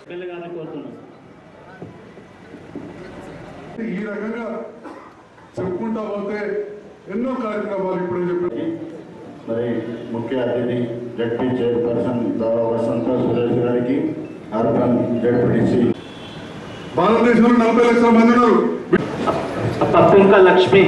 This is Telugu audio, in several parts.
వెళ్ళగాలని కోరుతున్నాను ఈ రకంగా చెప్పుకుంటా పోతే ఎన్నో కార్యక్రమాలు ఇప్పుడే చెప్పి మరి ముఖ్య అతిథి జడ్పీ చైర్పర్సన్ దావా వసంత సురేష్ గారికి అర్బన్ జడ్పీటీసీ భారతదేశంలో నలభై లక్షల మంది ఉన్నారు పప్పుంక లక్ష్మి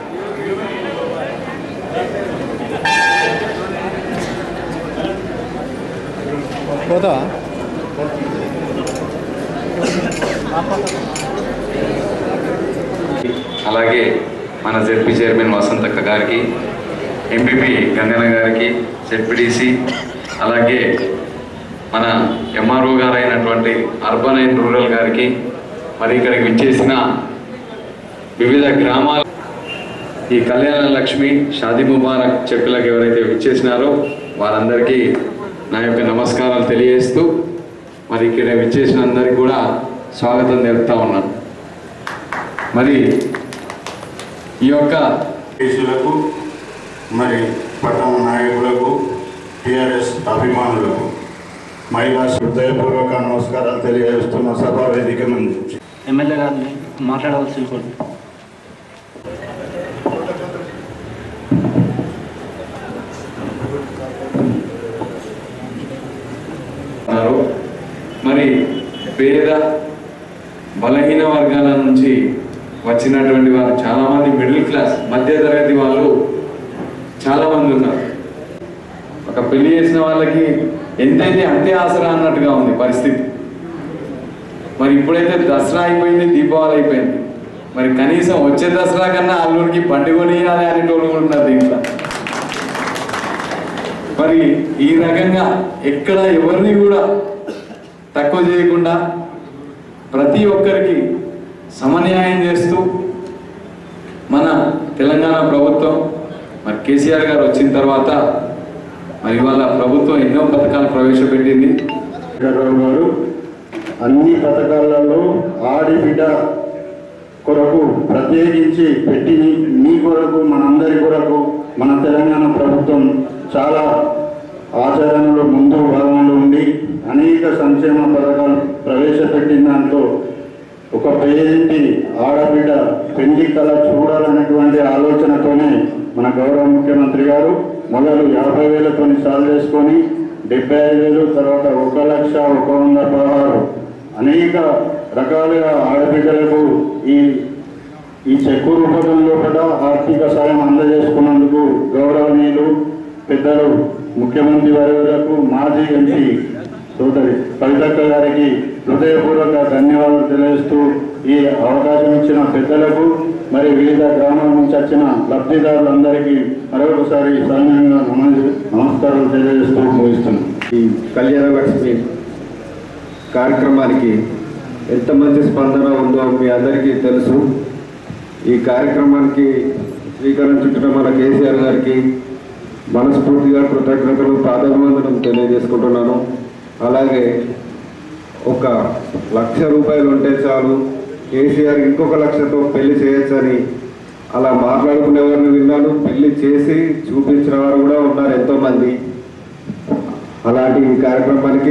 అలాగే మన జెడ్పీ చైర్మన్ వసంతక్క గారికి ఎంపీపీ గంగన్న గారికి జెడ్పీటీసీ అలాగే మన ఎంఆర్ఓ గారు అయినటువంటి అర్బన్ అండ్ రూరల్ గారికి మరి ఇక్కడికి విచ్చేసిన వివిధ గ్రామాల ఈ కళ్యాణ లక్ష్మి షాదీ ముబారక్ చెప్పులకు ఎవరైతే విచ్చేసినారో వారందరికీ నా యొక్క నమస్కారాలు తెలియజేస్తూ మరి ఇక్కడ విచ్చేసిన అందరికీ కూడా స్వాగతం తెలుపుతా ఉన్నాను మరి ఈ యొక్క కేసులకు మరి పట్టణ నాయకులకు టిఆర్ఎస్ అభిమానులకు మహిళా హృదయపూర్వక నమస్కారాలు తెలియజేస్తున్న సభా వేదిక నుంచి ఎమ్మెల్యే గారిని మాట్లాడవలసి కోరు ఉన్నారు మరి పేద బలహీన వర్గాల నుంచి వచ్చినటువంటి వారు చాలామంది మిడిల్ క్లాస్ మధ్య తరగతి వాళ్ళు చాలామంది ఉన్నారు ఒక పెళ్లి చేసిన వాళ్ళకి ఎంతైతే అంతే ఆసరా అన్నట్టుగా ఉంది పరిస్థితి మరి ఇప్పుడైతే దసరా అయిపోయింది దీపావళి అయిపోయింది మరి కనీసం వచ్చే దసరా కన్నా అల్లుడికి బండి కొనియాలి అనేటోళ్ళు కూడా ఉన్నారు దీంట్లో మరి ఈ రకంగా ఎక్కడ ఎవరిని కూడా తక్కువ చేయకుండా ప్రతి ఒక్కరికి సమన్యాయం చేస్తూ మన తెలంగాణ ప్రభుత్వం మరి కేసీఆర్ గారు వచ్చిన తర్వాత మరి వాళ్ళ ప్రభుత్వం ఎన్నో పథకాలు ప్రవేశపెట్టింది రావు గారు అన్ని పథకాలలో ఆడిబిడ్డ కొరకు ప్రత్యేకించి పెట్టి మీ కొరకు మనందరి కొరకు మన తెలంగాణ ప్రభుత్వం చాలా ఆచరణలో ముందు భాగంలో ఉండి అనేక సంక్షేమ పథకాలు ప్రవేశపెట్టిన దాంట్లో ఒక పేదింటి ఆడబిడ్డ పెళ్లి కళ చూడాలనేటువంటి ఆలోచనతోనే మన గౌరవ ముఖ్యమంత్రి గారు మొదలు యాభై వేలతో సాల్వ్ చేసుకొని డెబ్బై ఐదు వేలు తర్వాత ఒక లక్ష ఒక వంద పదహారు అనేక రకాలుగా ఆడబిడ్డలకు ఈ ఈ చెక్కు రూపంలో కూడా ఆర్థిక సాయం అందజేసుకున్నందుకు గౌరవనీయులు పెద్దలు ముఖ్యమంత్రి వర్యులకు మాజీ ఎంపీ సోదరి కవితక్క గారికి హృదయపూర్వక ధన్యవాదాలు తెలియజేస్తూ ఈ అవకాశం ఇచ్చిన పెద్దలకు మరి వివిధ గ్రామాల నుంచి వచ్చిన లబ్ధిదారులందరికీ మరొకసారి సైన్యంగా నమ- నమస్కారాలు తెలియజేస్తూ ముగిస్తున్నాను ఈ కళ్యాణ లక్ష్మి కార్యక్రమానికి ఎంత మంచి స్పందన ఉందో మీ అందరికీ తెలుసు ఈ కార్యక్రమానికి శ్రీకారం చుట్టడం మన కేసీఆర్ గారికి మనస్ఫూర్తిగా కృతజ్ఞతలు పాదవందనం తెలియజేసుకుంటున్నాను అలాగే ఒక లక్ష రూపాయలు ఉంటే చాలు కేసీఆర్ ఇంకొక లక్షతో పెళ్లి చేయొచ్చని అలా మాట్లాడుకునే వారిని విన్నాను పెళ్లి చేసి చూపించిన వారు కూడా ఉన్నారు ఎంతోమంది అలాంటి ఈ కార్యక్రమానికి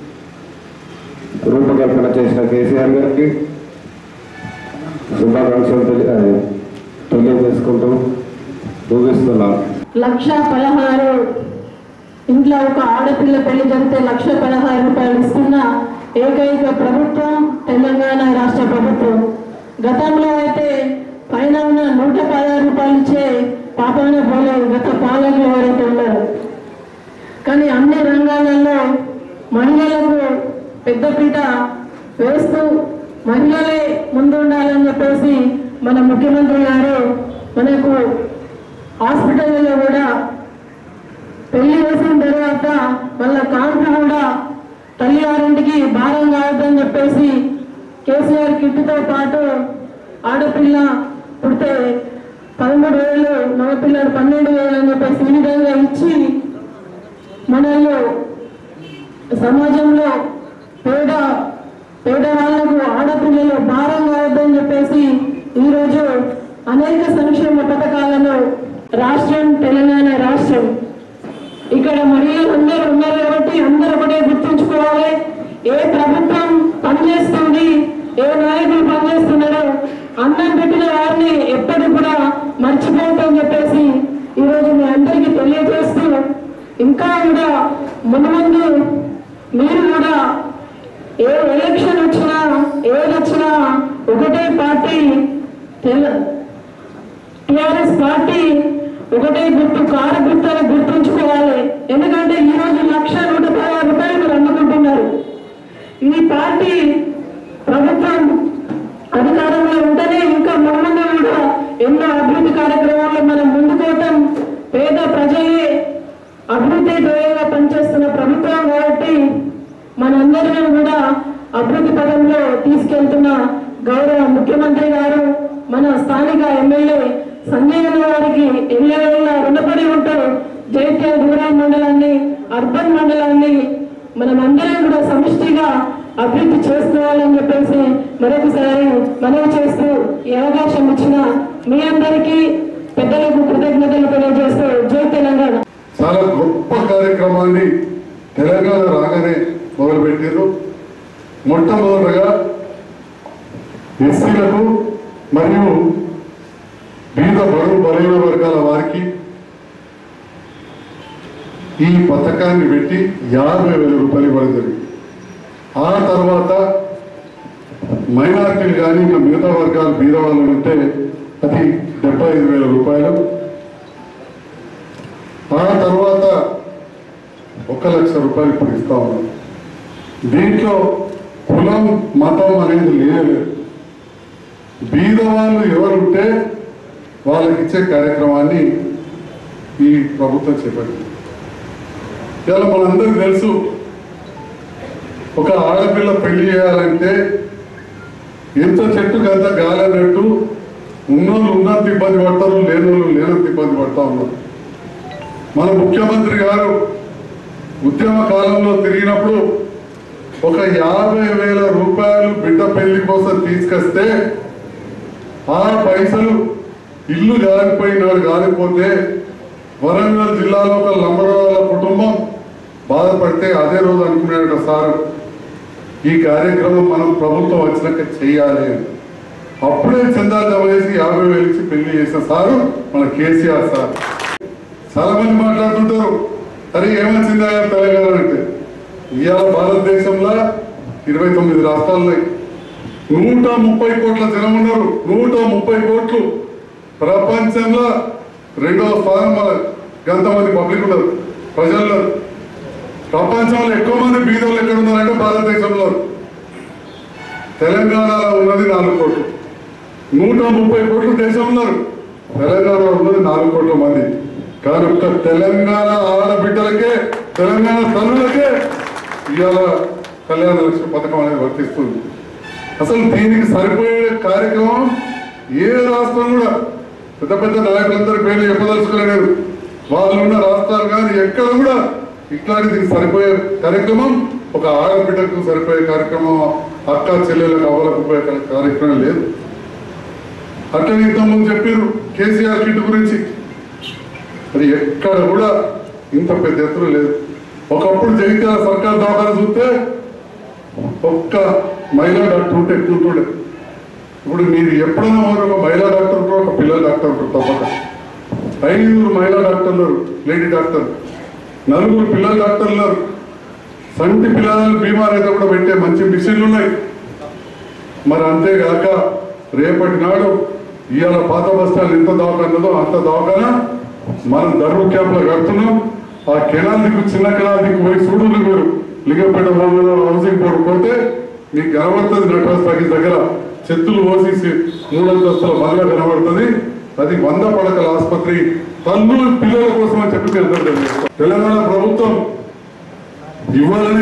రూపకల్పన చేసిన కేసీఆర్ గారికి శుభాకాంక్షలు తెలియ తెలియజేసుకుంటూ ముగిస్తున్నాను లక్ష పదహారు ఇంట్లో ఒక ఆడపిల్ల పెళ్లి జరిగితే లక్ష పదహారు రూపాయలు ఇస్తున్న ఏకైక ప్రభుత్వం తెలంగాణ రాష్ట్ర ప్రభుత్వం గతంలో అయితే పైన ఉన్న నూట పదహారు రూపాయలు ఇచ్చే పాపాన పోలేదు గత పాలకులు ఎవరైతే ఉన్నారు కానీ అన్ని రంగాలలో మహిళలకు పెద్దపీట వేస్తూ మహిళలే ముందుండాలని చెప్పేసి మన ముఖ్యమంత్రి గారు మనకు హాస్పిటల్లో కూడా పెళ్లి చేసిన తర్వాత వాళ్ళ కాన్పు కూడా తల్లి వారింటికి భారం కావద్దని చెప్పేసి కేసీఆర్ కిట్తో పాటు ఆడపిల్ల పుడితే పదమూడు వేలు మగపిల్లడు పన్నెండు వేలు అని చెప్పేసి ఈ విధంగా ఇచ్చి మనల్ని సమాజంలో పేద పేదవాళ్లకు ఆడపిల్లలు భారం కావద్దని చెప్పేసి ఈరోజు అనేక సంక్షేమ పథకాలను రాష్ట్రం తెలంగాణ రాష్ట్రం ఇక్కడ మహిళలు అందరూ ఉన్నారు కాబట్టి అందరూ ఒకటే గుర్తుంచుకోవాలి ఏ ప్రభుత్వం పనిచేస్తుంది ఏ నాయకులు పనిచేస్తున్నారో అన్నం పెట్టిన వారిని ఎప్పటికి కూడా మర్చిపోవద్దని చెప్పేసి ఈరోజు మీ అందరికీ తెలియజేస్తూ ఇంకా కూడా ముందు ముందు మీరు కూడా ఏ ఎలక్షన్ వచ్చినా ఏది వచ్చినా ఒకటే పార్టీ తెల టిఆర్ఎస్ పార్టీ ఒకటే గుర్తు కారు గుర్తు అని గుర్తుంచుకోవాలి ఎందుకంటే ఈ రోజు లక్ష నూట పదహారు రూపాయలు మీరు అందుకుంటున్నారు ఈ పార్టీ ప్రభుత్వం అధికారంలో ఉంటేనే ఇంకా ముందు కూడా ఎన్నో అభివృద్ధి కార్యక్రమాల్లో మనం ముందుకోవటం పేద ప్రజలే అభివృద్ధి ధ్యేయంగా పనిచేస్తున్న ప్రభుత్వం కాబట్టి మనందరినీ కూడా అభివృద్ధి పదంలో తీసుకెళ్తున్న గౌరవ ముఖ్యమంత్రి గారు మన స్థానిక ఎమ్మెల్యే సంజయ్ అన్న గారికి ఎల్లవేళ రుణపడి ఉంటూ జైత్య రూరల్ మండలాన్ని అర్బన్ మండలాన్ని మనమందరం కూడా సమిష్టిగా అభివృద్ధి చేసుకోవాలని చెప్పేసి మరొకసారి మనవి చేస్తూ ఈ అవకాశం ఇచ్చిన మీ అందరికీ పెద్దలకు కృతజ్ఞతలు తెలియజేస్తూ జై తెలంగాణ చాలా గొప్ప కార్యక్రమాన్ని తెలంగాణ రాగానే మొదలుపెట్టారు మొట్టమొదటగా ఎస్సీలకు మరియు వివిధ బరువు బలైన వర్గాల వారికి ఈ పథకాన్ని పెట్టి యాభై వేల రూపాయలు ఇవ్వడం జరిగింది ఆ తర్వాత మైనార్టీలు కానీ ఇంకా మిగతా వర్గాలు బీద వాళ్ళు ఉంటే అది డెబ్బై ఐదు వేల రూపాయలు ఆ తర్వాత ఒక లక్ష రూపాయలు ఇప్పుడు ఇస్తా ఉన్నాం దీంట్లో కులం మతం అనేది లేదు బీద వాళ్ళు ఎవరుంటే వాళ్ళకి ఇచ్చే కార్యక్రమాన్ని ఈ ప్రభుత్వం చేపట్టింది ఇలా మనందరికీ తెలుసు ఒక ఆడపిల్ల పెళ్లి చేయాలంటే ఎంత చెట్టుకు అంత గాలి అన్నట్టు ఉన్నోళ్ళు ఉన్నంత ఇబ్బంది పడతారు లేనోళ్ళు లేనంత ఇబ్బంది పడతా ఉన్నారు మన ముఖ్యమంత్రి గారు ఉద్యమ కాలంలో తిరిగినప్పుడు ఒక యాభై వేల రూపాయలు బిడ్డ పెళ్లి కోసం తీసుకొస్తే ఆ పైసలు ఇల్లు గాలిపోయినాడు గాలిపోతే వరంగల్ జిల్లాలో ఒక లంబడవాళ్ళ కుటుంబం బాధపడితే అదే రోజు అనుకున్నాడు సార్ ఈ కార్యక్రమం మనం ప్రభుత్వం వచ్చినాక చేయాలి అని అప్పుడే చందాలు జమ చేసి యాభై వేలు ఇచ్చి పెళ్లి చేసిన సారు మన కేసీఆర్ సార్ చాలా మంది మాట్లాడుతుంటారు అరే ఏమొచ్చిందా తెలంగాణ అంటే ఇవాళ భారతదేశంలో ఇరవై తొమ్మిది రాష్ట్రాలు ఉన్నాయి నూట ముప్పై కోట్ల జనం ఉన్నారు నూట ముప్పై కోట్లు ప్రపంచంలో రెండవ స్థానం మన ఎంతమంది పబ్లిక్ ఉన్నారు ప్రజల్లో ప్రపంచంలో ఎక్కువ మంది బీదోళ్ళు ఎక్కడ ఉన్నారంటే భారతదేశంలో తెలంగాణలో ఉన్నది నాలుగు కోట్లు నూట ముప్పై కోట్ల దేశం ఉన్నారు తెలంగాణలో ఉన్నది నాలుగు కోట్ల మంది కానీ ఒక్క తెలంగాణ ఆడబిడ్డలకే తెలంగాణ తల్లులకే ఇవాళ కళ్యాణ లక్ష్మి పథకం అనేది వర్తిస్తుంది అసలు దీనికి సరిపోయే కార్యక్రమం ఏ రాష్ట్రం కూడా పెద్ద పెద్ద నాయకులందరి పేర్లు చెప్పదలుచుకోలేదు వాళ్ళు ఉన్న రాష్ట్రాలు కానీ ఎక్కడ కూడా ఇట్లాంటి దీనికి సరిపోయే కార్యక్రమం ఒక ఆడబిడ్డకు సరిపోయే కార్యక్రమం అక్క చెల్లెలకు అవ్వలకు పోయే కార్యక్రమం లేదు అట్లనే ఇంతకుముందు చెప్పారు కేసీఆర్ కిట్ గురించి అది ఎక్కడ కూడా ఇంత పెద్ద ఎత్తున లేదు ఒకప్పుడు జగిత్యాల సర్కార్ దవాఖాన చూస్తే ఒక్క మహిళా డాక్టర్ ఉంటే ఎక్కువ ఉంటుండే ఇప్పుడు మీరు ఎప్పుడైనా మరి ఒక మహిళా డాక్టర్ ఉంటారు ఒక పిల్లల డాక్టర్ ఉంటారు తప్పక ఐదుగురు మహిళా డాక్టర్లు ఉన్నారు, లేడీ డాక్టర్ నలుగురు పిల్లల డాక్టర్లు ఉన్నారు. సంటి పిల్లల బీమార్ అయితే కూడా పెట్టే మంచి మిషన్లు ఉన్నాయి మరి అంతేగాక రేపటి నాడు ఇవాళ పాత బస్తాలు ఎంత దవాఖానదో అంత దవాఖాన మనం ధర్మ క్యాంపులో కడుతున్నాం ఆ కెనాల్ దిక్కు చిన్న కెనాల్ దిక్కు పోయి చూడు మీరు లింగపేట భవనంలో హౌసింగ్ బోర్డు పోతే మీకు కనబడుతుంది నటరాజ్ టాకీస్ దగ్గర చెత్తులు పోసేసి మూడంతస్తుల మరలా కనబడుతుంది అది వంద పడకల ఆసుపత్రి తల్లు పిల్లల కోసం అని చెప్పి మీ అందరూ తెలియజేస్తాం. తెలంగాణ ప్రభుత్వం ఇవ్వాలని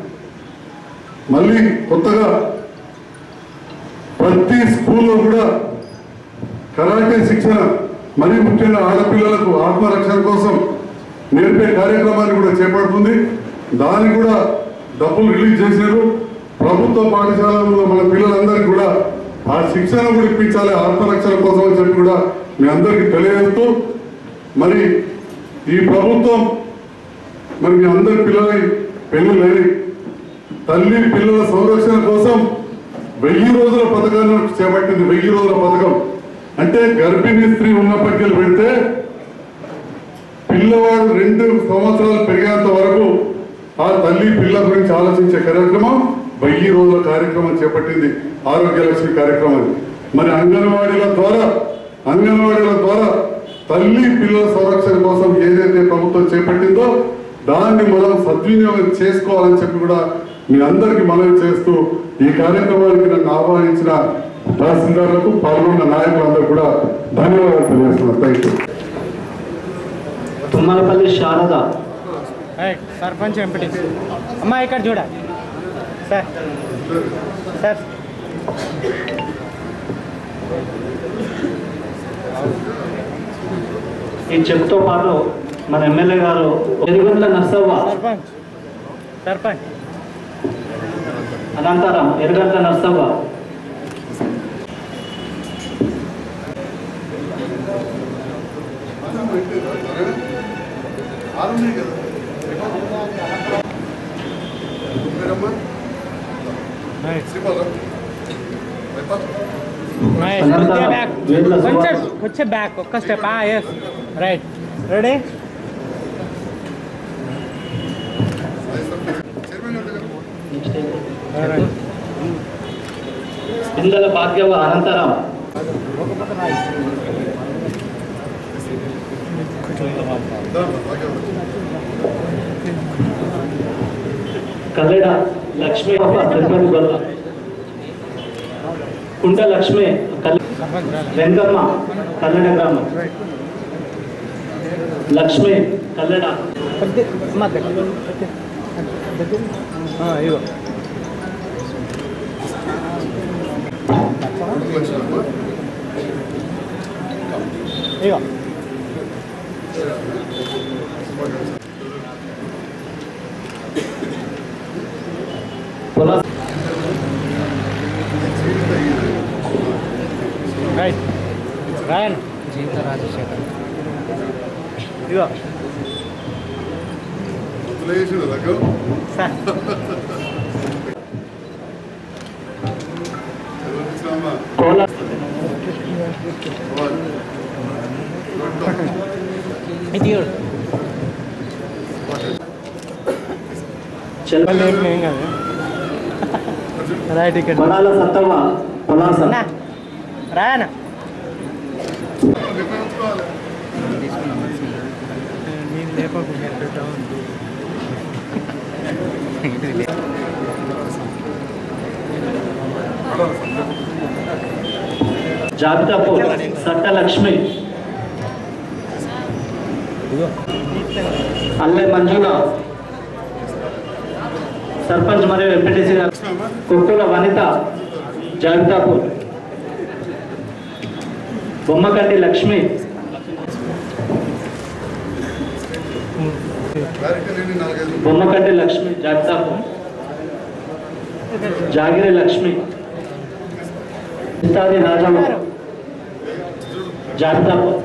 మళ్ళీ కొత్తగా ప్రతి స్కూల్లో కూడా కరాటే శిక్షణ మరీ ముఖ్యంగా ఆడపిల్లలకు ఆత్మరక్షణ కోసం నేర్పే కార్యక్రమాన్ని కూడా చేపడుతుంది దానికి కూడా డబ్బులు రిలీజ్ చేశారు ప్రభుత్వ పాఠశాలలో మన పిల్లలందరికీ కూడా ఆ శిక్షణ కూడా ఇప్పించాలి ఆత్మరక్షణ కోసం అని చెప్పి కూడా మీ అందరికీ తెలియజేస్తూ మరి ఈ ప్రభుత్వం మరి మీ అందరి పిల్లలై పెళ్లి లేని తల్లి పిల్లల సంరక్షణ కోసం వెయ్యి రోజుల పథకాన్ని చేపట్టింది వెయ్యి రోజుల పథకం అంటే గర్భిణీ స్త్రీ ఉన్నప్పటికీ పెడితే పిల్లవాడు రెండు సంవత్సరాలు పెరిగేంత వరకు ఆ తల్లి పిల్ల గురించి ఆలోచించే కార్యక్రమం వెయ్యి రోజుల కార్యక్రమం చేపట్టింది ఆరోగ్య లక్ష్మి కార్యక్రమం మరి అంగన్వాడీల ద్వారా అంగన్వాడీల ద్వారా తల్లి పిల్లల సంరక్షణ కోసం ఏదైతే ప్రభుత్వం చేపట్టిందో దాన్ని మనం సద్వినియోగం చేసుకోవాలని చెప్పి కూడా మీ అందరికీ మనవి చేస్తూ ఈ కార్యక్రమానికి నన్ను ఆహ్వానించిన తహసీల్దార్లకు పాల్గొన్న నాయకులందరూ కూడా ధన్యవాదాలు తెలియజేస్తున్నాను thank you Tummalapalli Sharada right sarpanch MP అమ్మా ఇక్కడ చూడ సార్ సార్ ఈ చెక్తో పాటు మన ఎమ్మెల్యే గారు ఎరుగుంట్ల నర్సవ్వ సర్పంచ్ సర్పంచ్ అనంతరం ఎరుగంట్ల నర్సవ్వ అనంతరం బ్యాక్ వేర్ల కొంచెం సువాస కొంచెం బ్యాక్ ఒక్క స్టెప్ ఎస్ రైట్ రెడీ ఇందల భాగ్యవ అనంతరం కల్లెడ లక్ష్మి తిరుపతి గొల్ల కుంట లక్ష్మి కల్ వెంకమ్మ కల్లెడ గ్రామం లక్ష్మి కల్లెడ అమ్మా దగ్గర ఇగో ఇగో పునః రైట్ రాయన్ జీవిత రాజశేఖర్ ఇగో సార్ కోల ఇది చూడు చెల్ మళ్ళీ ఏం ఏం కాదు రైట్ ఇక్కడ కొనాల సత్తవ పొలాస అన్నా రాయనా నేను లేపకుండా జాబితాపూర్ సట్ట లక్ష్మి అల్లె మంజుల సర్పంచ్ మరియు ఎంపీటీసీ గారు కుక్కుల వనిత జాబితాపూర్ బొమ్మకంటి లక్ష్మి బొమ్మకంటి లక్ష్మి జాబితాపూర్ జాగిరి లక్ష్మి ఇత్తాది రాజమ్మ జాబితాపూర్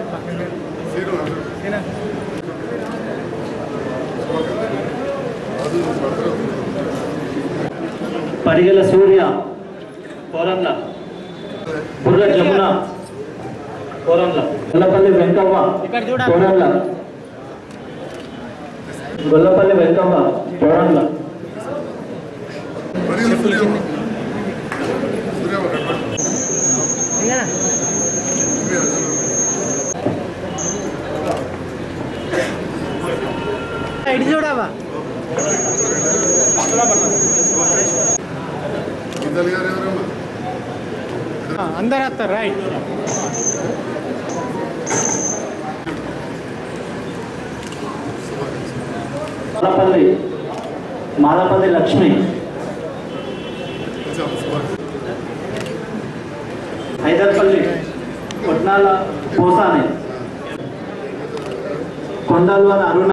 పరిగెల సూర్య కోరంల బుర్ర జమున కోరంల గొల్లపల్లి వెంకవ్వ ఇక్కడ చూడ కోరంల గొల్లపల్లి వెంకవ్వ కోరంల ఇంకా ఇటు చూడవా అందరు వస్తారు రైట్ మాదపల్లి మాదపల్లి లక్ష్మి హైదర్పల్లి కొట్నాల పోసాని కొండల్వర అరుణ